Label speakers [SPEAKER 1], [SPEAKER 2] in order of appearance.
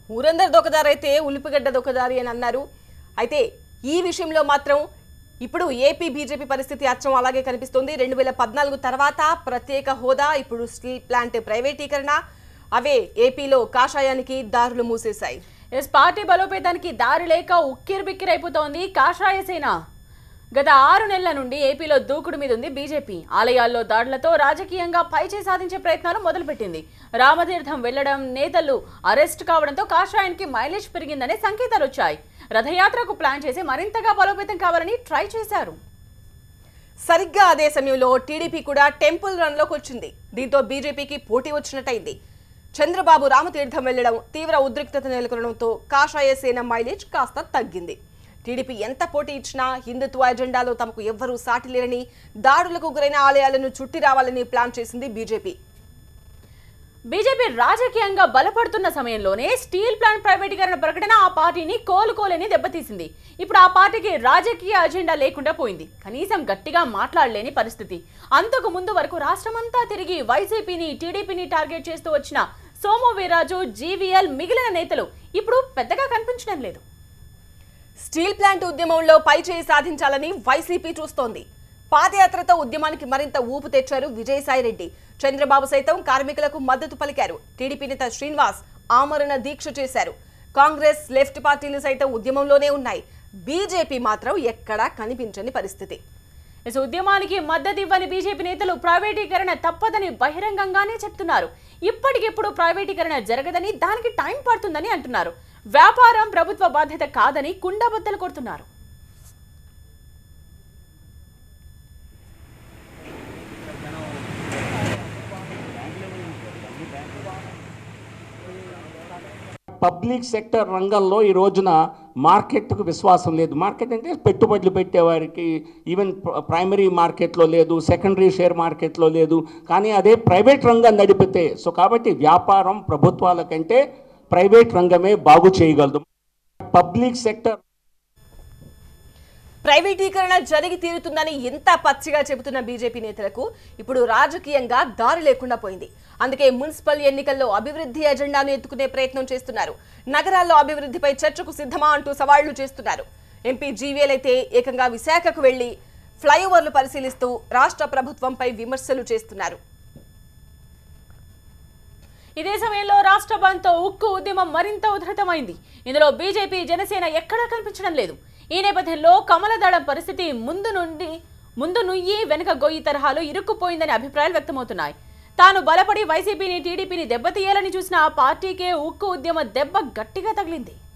[SPEAKER 1] ఊరందరి దొకదారైతే ఉలిపిగడ్డ దొకదారి అని అన్నారు అయితే ఈ విషయంలో మాత్రం ఇప్పుడు ఏపీ బీజేపీ పరిస్థితి అచ్చం అలాగే కనిపిస్తుంది రెండు వేల పద్నాలుగు తర్వాత ప్రత్యేక హోదా ఇప్పుడు స్టీల్ ప్లాంట్ ప్రైవేటీకరణ అవే ఏపీలో కాషాయానికి దారులు మూసేశాయి
[SPEAKER 2] ఎస్ పార్టీ బలోపేతానికి దారి లేక ఉక్కిరి బిక్కిరైపోతోంది కాషాయ సేన గత ఆరు నెలల నుండి ఏపీలో దూకుడు మీద ఉంది బీజేపీ ఆలయాల్లో దాడులతో రాజకీయంగా పైచే సాధించే ప్రయత్నాలు మొదలుపెట్టింది రామతీర్థం వెళ్లడం నేతలు అరెస్ట్ కావడంతో కాషాయానికి మైలేజ్ పెరిగిందనే సంకేతాలు వచ్చాయి రథయాత్రకు ప్లాన్ చేసి మరింతగా బలోపేతం కావాలని ట్రై చేశారు
[SPEAKER 1] సరిగ్గా అదే సమయంలో టీడీపీ కూడా టెంపుల్ రన్లోకి వచ్చింది దీంతో బీజేపీకి పోటీ వచ్చినట్టయింది చంద్రబాబు రామతీర్థం వెళ్లడం తీవ్ర ఉద్రిక్తత నెలకొనడంతో కాషాయ సేన మైలేజ్ కాస్త తగ్గింది టీడీపీ ఎంత పోటీ ఇచ్చినా హిందుత్వ ఎజెండాలో తమకు ఎవ్వరూ సాటి లేరని దాడులకు గురైన ఆలయాలను చుట్టి రావాలని ప్లాన్ చేసింది బీజేపీ
[SPEAKER 2] బీజేపీ రాజకీయంగా బలపడుతున్న సమయంలోనే స్టీల్ ప్లాంట్ ప్రైవేటీకరణ ప్రకటన ఆ పార్టీని కోలుకోలేని దెబ్బతీసింది ఇప్పుడు ఆ పార్టీకి రాజకీయ అజెండా లేకుండా పోయింది కనీసం గట్టిగా మాట్లాడలేని పరిస్థితి అంతకు ముందు వరకు రాష్ట్రమంతా తిరిగి వైసీపీని టీడీపీని టార్గెట్ చేస్తూ వచ్చిన సోము వీర్రాజు జీవీఎల్ మిగిలిన నేతలు ఇప్పుడు పెద్దగా కనిపించడం లేదు
[SPEAKER 1] స్టీల్ ప్లాంట్ ఉద్యమంలో పైచేయి సాధించాలని వైసీపీ చూస్తోంది పాదయాత్రతో ఉద్యమానికి మరింత ఊపు తెచ్చారు విజయసాయిరెడ్డి చంద్రబాబు సైతం కార్మికులకు మద్దతు పలికారు టీడీపీ నేత శ్రీనివాస్ ఆమరణ దీక్ష చేశారు కాంగ్రెస్ లెఫ్ట్ పార్టీలు సైతం ఉద్యమంలోనే ఉన్నాయి బీజేపీ మాత్రం ఎక్కడా కనిపించని పరిస్థితి
[SPEAKER 2] ఇక ఉద్యమానికి మద్దతు ఇవ్వని బీజేపీ నేతలు ప్రైవేటీకరణ తప్పదని బహిరంగంగానే చెప్తున్నారు ఇప్పటికిప్పుడు ప్రైవేటీకరణ జరగదని దానికి టైం పడుతుందని అంటున్నారు వ్యాపారం ప్రభుత్వ బాధ్యత కాదని కుండబద్దలు కొడుతున్నారు
[SPEAKER 3] పబ్లిక్ సెక్టర్ రంగంలో ఈ రోజున మార్కెట్కు విశ్వాసం లేదు మార్కెట్ అంటే పెట్టుబడులు పెట్టేవారికి ఈవెన్ ప్ర- ప్రైమరీ మార్కెట్లో లేదు సెకండరీ షేర్ మార్కెట్లో లేదు కానీ అదే ప్రైవేట్ రంగం నడిపితే సో కాబట్టి వ్యాపారం ప్రభుత్వాల కంటే ప్రైవేట్ రంగమే బాగు చేయగలదు పబ్లిక్ సెక్టర్
[SPEAKER 1] ప్రైవేటీకరణ జరిగి తీరుతుందని ఇంత పచ్చిగా చెబుతున్న బీజేపీ నేతలకు ఇప్పుడు రాజకీయంగా దారి లేకుండా పోయింది అందుకే మున్సిపల్ ఎన్నికల్లో అభివృద్ధి ఎజెండాను ఎత్తుకునే ప్రయత్నం చేస్తున్నారు నగరాల్లో అభివృద్ధిపై చర్చకు సిద్ధమా అంటూ సవాళ్లు చేస్తున్నారు ఎంపీ జీవీఎల్ అయితే ఏకంగా విశాఖకు వెళ్లి ఫ్లైఓవర్లు పరిశీలిస్తూ రాష్ట్ర ప్రభుత్వంపై విమర్శలు చేస్తున్నారు
[SPEAKER 2] ఇదే సమయంలో రాష్ట్ర బంద్తో ఉక్కు ఉద్యమం మరింత ఉధృతమైంది ఇందులో బీజేపీ జనసేన ఎక్కడా కనిపించడం లేదు ఈ నేపథ్యంలో కమలదళం పరిస్థితి ముందు నుండి ముందు నుయ్యి వెనుక గొయ్యి తరహాలో ఇరుక్కుపోయిందని అభిప్రాయాలు వ్యక్తమవుతున్నాయి తాను బలపడి వైసీపీని టీడీపీని దెబ్బతీయాలని చూసిన ఆ పార్టీకే ఉక్కు ఉద్యమ దెబ్బ గట్టిగా తగిలింది